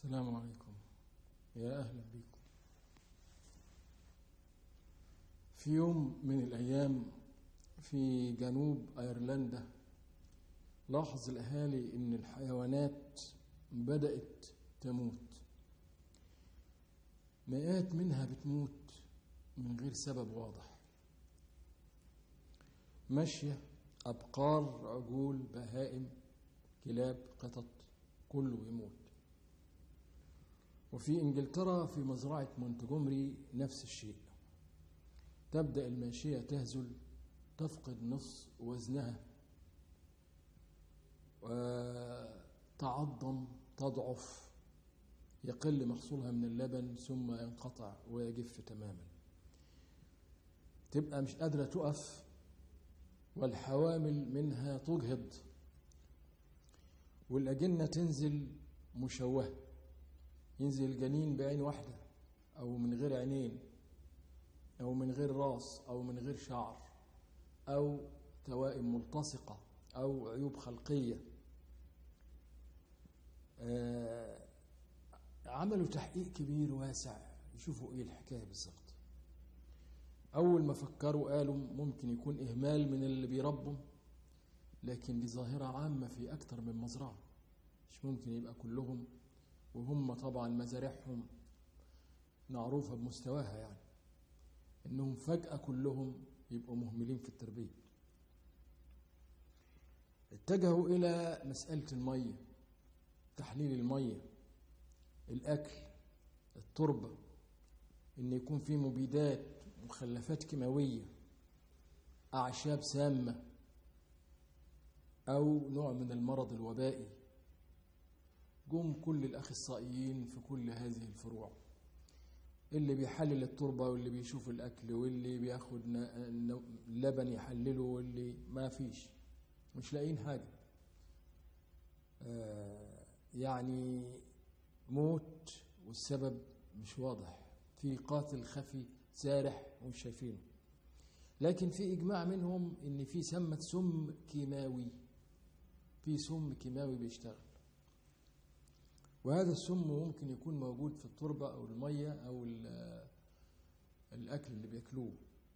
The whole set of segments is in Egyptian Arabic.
السلام عليكم يا أهلا بكم في يوم من الأيام في جنوب أيرلندا لاحظ الأهالي إن الحيوانات بدأت تموت مئات منها بتموت من غير سبب واضح ماشية أبقار عجول بهائم كلاب قطط كله يموت وفي إنجلترا في مزرعة مونتجومري نفس الشيء تبدأ الماشية تهزل تفقد نصف وزنها وتعظم تضعف يقل محصولها من اللبن ثم ينقطع ويجف تماما تبقى مش قادرة تقف والحوامل منها تجهض والأجنة تنزل مشوهة ينزل الجنين بعين واحدة أو من غير عينين أو من غير راس أو من غير شعر أو توائم ملتصقة أو عيوب خلقية آه عملوا تحقيق كبير واسع يشوفوا ايه الحكايه بالظبط اول ما فكروا قالوا ممكن يكون اهمال من اللي بيربوا لكن دي ظاهره عامه في اكتر من مزرعه مش ممكن يبقى كلهم وهم طبعا مزارعهم معروفه بمستواها يعني انهم فجاه كلهم يبقوا مهملين في التربيه اتجهوا الى مساله الميه تحليل الميه الأكل التربة إن يكون في مبيدات مخلفات كيماوية أعشاب سامة أو نوع من المرض الوبائي جم كل الأخصائيين في كل هذه الفروع اللي بيحلل التربة واللي بيشوف الأكل واللي بياخد لبن يحلله واللي ما فيش مش لاقيين حاجة آه يعني موت والسبب مش واضح في قاتل خفي سارح ومش شايفينه لكن في إجماع منهم إن في سمة سم كيماوي في سم كيماوي بيشتغل وهذا السم ممكن يكون موجود في التربة أو المية أو الأكل اللي بياكلوه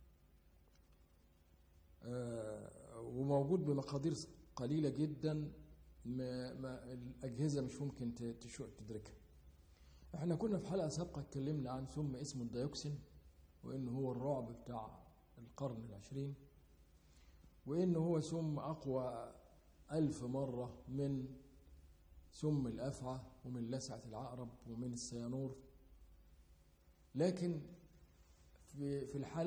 وموجود بمقادير قليلة جدا ما ما الأجهزة مش ممكن تدركها احنا كنا في حلقة سابقة اتكلمنا عن سم اسمه الديوكسين وإنه هو الرعب بتاع القرن العشرين وإنه هو سم أقوى ألف مرة من سم الأفعى ومن لسعة العقرب ومن السيانور لكن في في الحالة